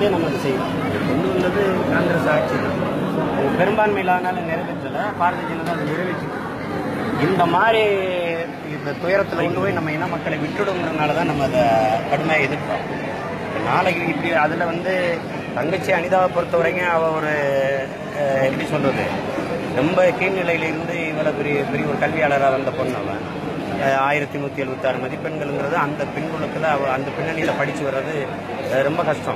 இருந்தே நம்ம அதை செய்யலாம் கொண்டு வந்தது காங்கிரஸ் ஆட்சி தான் அது பெரும்பான்மை இல்லாதனால நிறைவேற்றல பாரதிய ஜனதா அதை நிறைவேற்றி இந்த மாதிரி இந்த துயரத்தில் கொண்டு போய் நம்ம இன மக்களை விட்டுடுங்கிறதுனால தான் நம்ம அதை கடுமையாக எதிர்ப்போம் நாளைக்கு இப்படி அதில் வந்து தங்கச்சி அனிதாவை பொறுத்த வரைக்கும் அவள் ஒரு அஹ், எப்படி சொல்றது ரொம்ப கீழ்நிலையில இருந்து இவ்வளவு பெரிய பெரிய ஒரு கல்வியாளராக வந்த பொண்ணு அவன் அஹ், ஆயிரத்தி நூற்றி எழுபத்தாறு மதிப்பெண்கள்ங்கிறது அந்த பின்புலத்தில் அவ அந்த பின்னணியில் படித்து வர்றது அஹ், ரொம்ப கஷ்டம்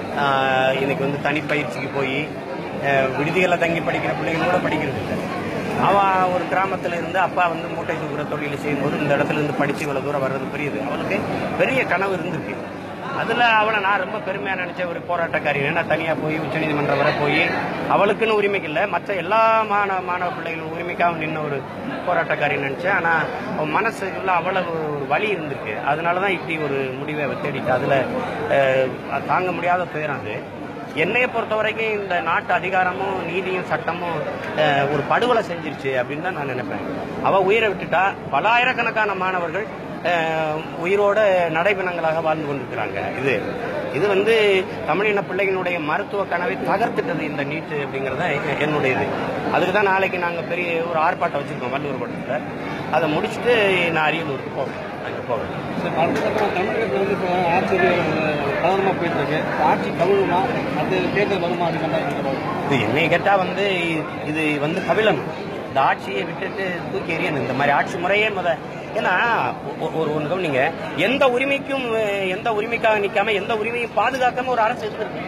அஹ், இன்னைக்கு வந்து தனிப்பயிற்சிக்கு போய் விடுதிகளில் தங்கி படிக்கிற பிள்ளைங்க கூட படிக்கிறது இல்லை அவன் ஒரு கிராமத்துல இருந்து அப்பா வந்து மூட்டை தூக்குற தொழிலை செய்யும்போது இந்த இடத்துல இருந்து படிச்சு இவ்வளவு தூரம் வர்றது பெரியது அவனுக்கு பெரிய கனவு இருந்திருக்கு அதுல அவனை நான் ரொம்ப பெருமையா நினைச்ச ஒரு போராட்டக்காரி ஏன்னா தனியா போய் உச்சநீதிமன்றம் வரை போய் அவளுக்குன்னு உரிமைக்கு இல்லை மற்ற எல்லா மாணவ மாணவ பிள்ளைகள் உரிமைக்காக நின்ன ஒரு போராட்டக்காரி நினைச்சேன் ஆனா அவன் மனசுக்குள்ள அவ்வளவு ஒரு வலி இருந்திருக்கு அதனாலதான் இப்படி ஒரு முடிவை அவ தேடிட்டு அதுல அஹ், தாங்க முடியாத துயரம் அது என்னைய பொறுத்த வரைக்கும் இந்த நாட்டு அதிகாரமும் நீதியும் சட்டமும் அஹ், ஒரு படுகொலை செஞ்சிருச்சு அப்படின்னு தான் நான் நினைப்பேன் அவ உயிரை விட்டுட்டா பலாயிரக்கணக்கான மாணவர்கள் அஹ், உயிரோட நடைபிணங்களாக வாழ்ந்து கொண்டிருக்கிறாங்க இது இது வந்து தமிழின பிள்ளைகளுடைய மருத்துவ கனவை தகர்த்துட்டது இந்த நீட்டு அப்படிங்கறத எ- என்னுடைய இது அதுக்கு தான் நாளைக்கு நாங்கள் பெரிய ஒரு ஆர்ப்பாட்டம் வச்சிருக்கோம் வள்ளுவர் படத்தில் அதை முடிச்சுட்டு நான் அரியலூருக்கு போவேன் அங்கே போவேன் சார் அடுத்தக்கப்புறம் தமிழகத்தில் வந்து இப்போ ஆட்சி பிரதமமாக போயிட்டு இருக்கு இப்போ ஆட்சி கவிழுமா அது தேர்தல் வருமா அப்படிங்கிற மாதிரி இருக்கிறோம் இது என்னை கேட்டா வந்து இது வந்து கபிலன் இந்த ஆட்சியை விட்டுட்டு தூக்கி எறியணும் இந்த மாதிரி ஆட்சி முறையே முத ஏன்னா ஒ- ஒரு ஒன்று கவனிங்க எந்த உரிமைக்கும் அஹ், எந்த உரிமைக்காக நிக்காம எந்த உரிமையும் பாதுகாக்காம ஒரு அரசு இருந்திருக்கு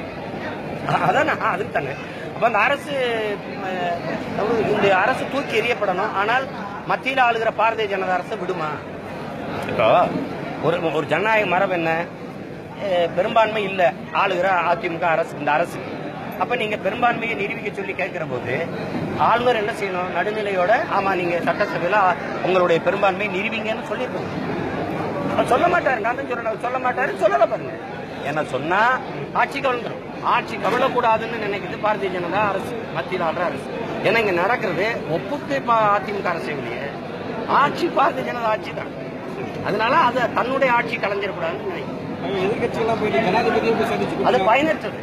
அ- அதான் நான் அதுக்கு தானே அப்ப அந்த அரசு அஹ், அதாவது இந்த அரசு தூக்கி எறியப்படணும் ஆனால் மத்தியில் ஆளுகிற பாரதிய ஜனதா அரசு விடுமா இப்போ ஒரு ஒரு ஜனநாயக மரபு என்ன அஹ், பெரும்பான்மை இல்ல ஆளுகிற அதிமுக அரசு இந்த அரசு அப்ப நீங்க பெரும்பான்மையை நிரூபிக்க சொல்லி கேட்கிற போது ஆளுநர் என்ன செய்யணும் நடுநிலையோட ஆமா நீங்க சட்டசபையில உங்களுடைய பெரும்பான்மை நிரூபிங்கன்னு சொல்லிருக்கணும் அவர் சொல்ல மாட்டாரு நான் தான் சொல்றேன் அவர் சொல்ல மாட்டாரு சொல்லல பாருங்க ஏன்னா சொன்னா ஆட்சி கவிழ்ந்துரும் ஆட்சி கவிழக்கூடாதுன்னு நினைக்குது பாரதிய ஜனதா அரசு மத்தியில் ஆடுற அரசு ஏன்னா இங்க நடக்கிறது ஒப்புக்கு இப்ப அதிமுக அரசு இல்லையே ஆட்சி பாரதிய ஜனதா ஆட்சி தான் அதனால அதை தன்னுடைய ஆட்சி கலைஞ்சிடக்கூடாதுன்னு நினைக்கிறேன் எதிர்கட்சியெல்லாம் போயிட்டு ஜனாதிபதியும் போய் சந்திச்சு அது பயனற்றது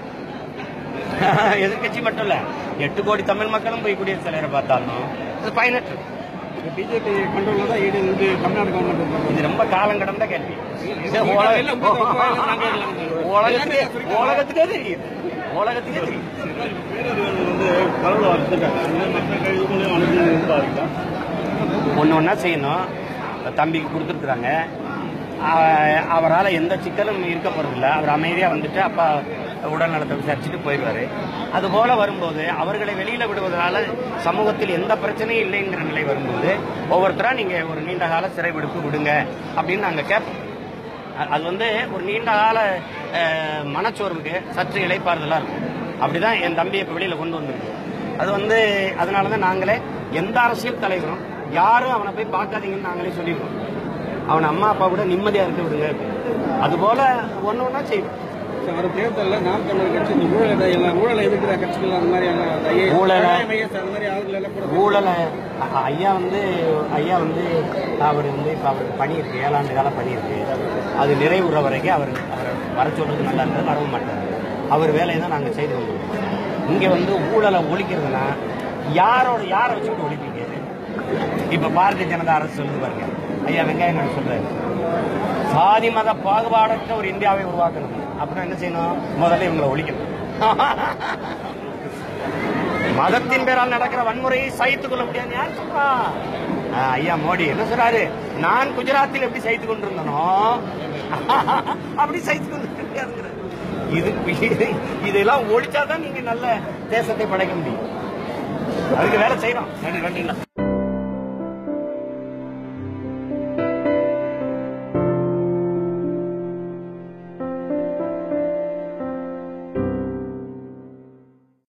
எதிர்கட்சி மட்டும் இல்ல எட்டு கோடி தமிழ் மக்களும் போய் குடியரசுத் தலைவரை பார்த்தாலும் அது பயனற்றது பிஜேபி கண்ட்ரோலில் தான் ஈடு வந்து தமிழ்நாடு கவர்மெண்ட் இருக்காங்க இது ரொம்ப காலம் கடந்த கேள்வி இது இல்ல, உலக- இல்ல, உங்க- உங்க வாயில நாங்க இல்ல. உலகத்துக்கே உலகத்துக்கே தெரியும் உலகத்துக்கே தெரியும் பேரறிவாளர் வந்து கடவுளை வளர்த்துருக்காங்க மற்ற கழிவுகளையும் அனுப்பி பாருங்க ஒன்று ஒன்றா செய்யணும் தம்பிக்கு கொடுத்துருக்குறாங்க அவரால் எந்த சிக்கலும் இருக்க போறதில்ல அவர் அமைதியாக வந்துட்டு அப்பா உடல் நலத்தை விசாரிச்சுட்டு போயிடுவாரு அதுபோல வரும்போது அவர்களை வெளியில விடுவதனால சமூகத்தில் எந்த பிரச்சனையும் இல்லைங்கிற நிலை வரும்போது ஒவ்வொருத்தரா நீங்க ஒரு நீண்ட கால சிறை விடுப்பு விடுங்க அப்படின்னு நாங்க கேட்போம் அ- அது வந்து ஒரு நீண்ட கால அஹ், மனச்சோர்வுக்கு சற்று இளைப்பாறுதலா இருக்கும் அப்படிதான் என் தம்பியை இப்ப வெளியில கொண்டு வந்திருக்கோம் அது வந்து அதனாலதான் நாங்களே எந்த அரசியல் தலைவரும் யாரும் அவனை போய் பார்க்காதீங்கன்னு நாங்களே சொல்லிடுவோம் அவன் அம்மா அப்பா கூட நிம்மதியா இருக்க விடுங்க அதுபோல ஒண்ணு ஒண்ணா செய்வோம் சார், வரும் தேர்தலில் நாம் தமிழர் கட்சி இந்த ஊழலை எல்லாம் ஊழலை எதிர்க்கிற கட்சிகள் அந்த மாதிரி எல்லாம் அந்த ஐஏஎஸ், ஊழலை- IAS அந்த மாதிரி ஆளுகள் எல்லாம் கூட ஊழலை அ- ஐயா வந்து ஐயா வந்து அவர் வந்து இப்போ அவருக்கு பணி இருக்கு ஏழாண்டு காலம் பணி இருக்கு அது நிறைவுற வரைக்கும் அவர் அவரை வர சொல்றது நல்லா இருந்தது வரவும் மாட்டார் அவர் வேலையை தான் நாங்கள் செய்து கொண்டிருக்கோம் இங்கே வந்து ஊழலை ஒழிக்கிறதுனா யாரோட யாரை வச்சுக்கிட்டு ஒழிப்பீங்க இப்ப பாரதிய ஜனதா அரசு சொல்லுது பாருங்க ஐயா வெங்காயம் நாயுடு சொல்றாரு சாதி மத பாகுபாடற்ற ஒரு இந்தியாவை உருவாக்கணும் அப்படின்னா என்ன செய்யணும் முதல்ல இவங்களை ஒழிக்கணும் மதத்தின் பேரால் நடக்கிற வன்முறையை சகித்துக் கொள்ள முடியாது யார் சொல்றா ஆ, ஐயா மோடி என்ன சொல்றாரு நான் குஜராத்தில் எப்படி சகித்துக் கொண்டிருந்தனோ அப்படி சகித்துக் கொண்டு முடியாதுங்கிறாரு. இது இது- இதெல்லாம் ஒழிச்சாதான் நீங்க நல்ல தேசத்தை படைக்க முடியும் அதுக்கு வேலை செய்யறோம் நன்றி நன்றி